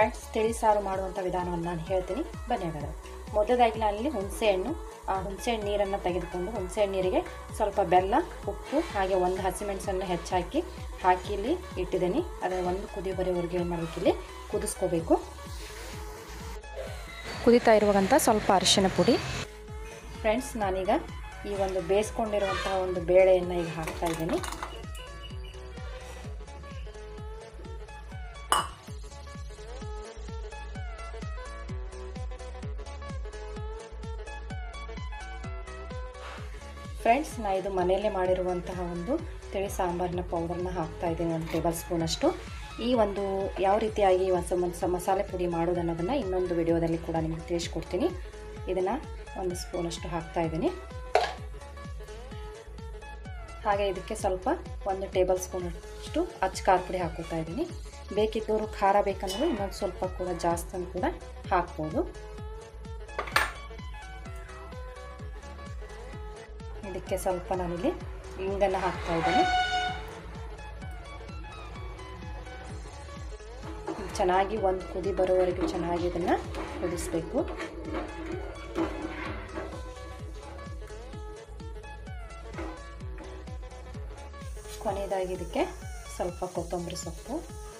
friends ತಿಳಿ ಸಾರು ಮಾಡುವಂಥ ವಿಧಾನವನ್ನು ನಾನು ಹೇಳ್ತೀನಿ ಬನ್ನಿ ಹಾಗಾದ್ರೆ ಮೊದಲದಾಗಿ ನಾನಿಲ್ಲಿ ಹುಣಸೆ ಹಣ್ಣು ಆ ಹುಣಸೆ ಹಣ್ಣು ನೀರನ್ನು ತೆಗೆದುಕೊಂಡು ಹುಣಸೆ ಹಣ್ಣು ನೀರಿಗೆ ಸ್ವಲ್ಪ ಬೆಲ್ಲ ಉಪ್ಪು ಹಾಗೆ ಒಂದು ಹಸಿಮೆಣಸನ್ನು ಹೆಚ್ಚಾಕಿ ಹಾಕಿ ಇಲ್ಲಿ ಇಟ್ಟಿದ್ದೀನಿ ಅದರ ಒಂದು ಕುದಿ ಬರೋವರೆಗೆ ಏನು ಮಾಡಬೇಕು ಇಲ್ಲಿ ಕುದಿಸ್ಕೋಬೇಕು ಕುದಿತಾ ಇರುವಾಗಂತ ಸ್ವಲ್ಪ ಅರಿಶಿನ ಪುಡಿ ಫ್ರೆಂಡ್ಸ್ ನಾನೀಗ ಈ ಒಂದು ಬೇಯಿಸ್ಕೊಂಡಿರುವಂತಹ ಒಂದು ಬೇಳೆಯನ್ನು ಈಗ ಹಾಕ್ತಾ ಇದ್ದೀನಿ ಫ್ರೆಂಡ್ಸ್ ನಾ ಇದು ಮನೆಯಲ್ಲೇ ಮಾಡಿರುವಂತಹ ಒಂದು ತಿಳಿ ಸಾಂಬಾರಿನ ಪೌಡರ್ನ ಹಾಕ್ತಾ ಇದ್ದೀನಿ ಒಂದು ಟೇಬಲ್ ಸ್ಪೂನಷ್ಟು ಈ ಒಂದು ಯಾವ ರೀತಿಯಾಗಿ ಒಂದು ಮಸಾಲೆ ಪುಡಿ ಮಾಡೋದು ಅನ್ನೋದನ್ನು ಇನ್ನೊಂದು ವಿಡಿಯೋದಲ್ಲಿ ಕೂಡ ನಿಮಗೆ ತಿಳಿಸ್ಕೊಡ್ತೀನಿ ಇದನ್ನು ಒಂದು ಸ್ಪೂನಷ್ಟು ಹಾಕ್ತಾ ಇದ್ದೀನಿ ಹಾಗೆ ಇದಕ್ಕೆ ಸ್ವಲ್ಪ ಒಂದು ಟೇಬಲ್ ಸ್ಪೂನಷ್ಟು ಅಚ್ಚ ಖಾರ ಪುಡಿ ಹಾಕೋತಾ ಇದ್ದೀನಿ ಬೇಕಿದ್ದವರು ಖಾರ ಬೇಕಂದ್ರೆ ಇನ್ನೊಂದು ಸ್ವಲ್ಪ ಕೂಡ ಜಾಸ್ತಿ ಕೂಡ ಹಾಕ್ಬೋದು ಇದಕ್ಕೆ ಸ್ವಲ್ಪ ನಾನಿಲ್ಲಿ ಹಿಂಗನ್ನು ಹಾಕ್ತಾ ಇದ್ದೀನಿ ಚೆನ್ನಾಗಿ ಒಂದು ಕುದಿ ಬರೋವರೆಗೂ ಚೆನ್ನಾಗಿ ಇದನ್ನು ಕುದಿಸ್ಬೇಕು ಕೊನೆಯದಾಗಿ ಇದಕ್ಕೆ ಸ್ವಲ್ಪ ಕೊತ್ತಂಬರಿ ಸೊಪ್ಪು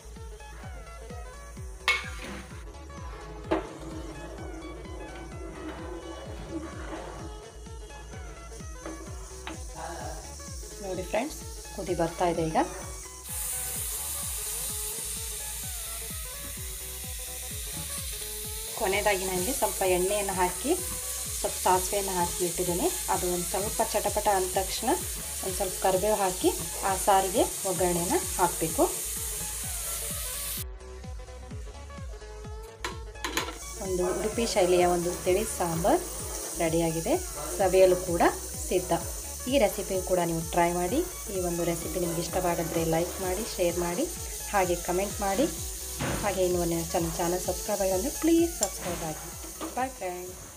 ನೋಡಿ ಫ್ರೆಂಡ್ಸ್ ಕುದಿ ಬರ್ತಾ ಇದೆ ಈಗ ಕೊನೆಯದಾಗಿ ನನಗೆ ಸ್ವಲ್ಪ ಎಣ್ಣೆಯನ್ನು ಹಾಕಿ ಸ್ವಲ್ಪ ಸಾಸಿವೆಯನ್ನು ಹಾಕಿ ಇಟ್ಟಿದ್ದೀನಿ ಅದು ಒಂದು ಸ್ವಲ್ಪ ಚಟಪಟ ಅಂದ ತಕ್ಷಣ ಒಂದು ಸ್ವಲ್ಪ ಕರಿಬೇವು ಹಾಕಿ ಆ ಸಾರಿಗೆ ಒಗ್ಗರಣೆನ ಹಾಕಬೇಕು ಒಂದು ಉಡುಪಿ ಶೈಲಿಯ ಒಂದು ತಿಳಿ ಸಾಂಬಾರ್ ರೆಡಿಯಾಗಿದೆ ಸವಿಯಲು ಕೂಡ ಸಿದ್ಧ ಈ ರೆಸಿಪಿ ಕೂಡ ನೀವು ಟ್ರೈ ಮಾಡಿ ಈ ಒಂದು ರೆಸಿಪಿ ನಿಮ್ಗೆ ಇಷ್ಟವಾಗಿದ್ರೆ ಲೈಕ್ ಮಾಡಿ ಶೇರ್ ಮಾಡಿ ಹಾಗೆ ಕಮೆಂಟ್ ಮಾಡಿ ಹಾಗೆ ಇನ್ನು ನನ್ನ ಚಾನಲ್ ಸಬ್ಸ್ಕ್ರೈಬ್ ಆಗಿದ್ರೆ ಪ್ಲೀಸ್ ಸಬ್ಸ್ಕ್ರೈಬ್ ಆಗಿ ಬಾಯ್ ಫ್ರೆಂಡ್ಸ್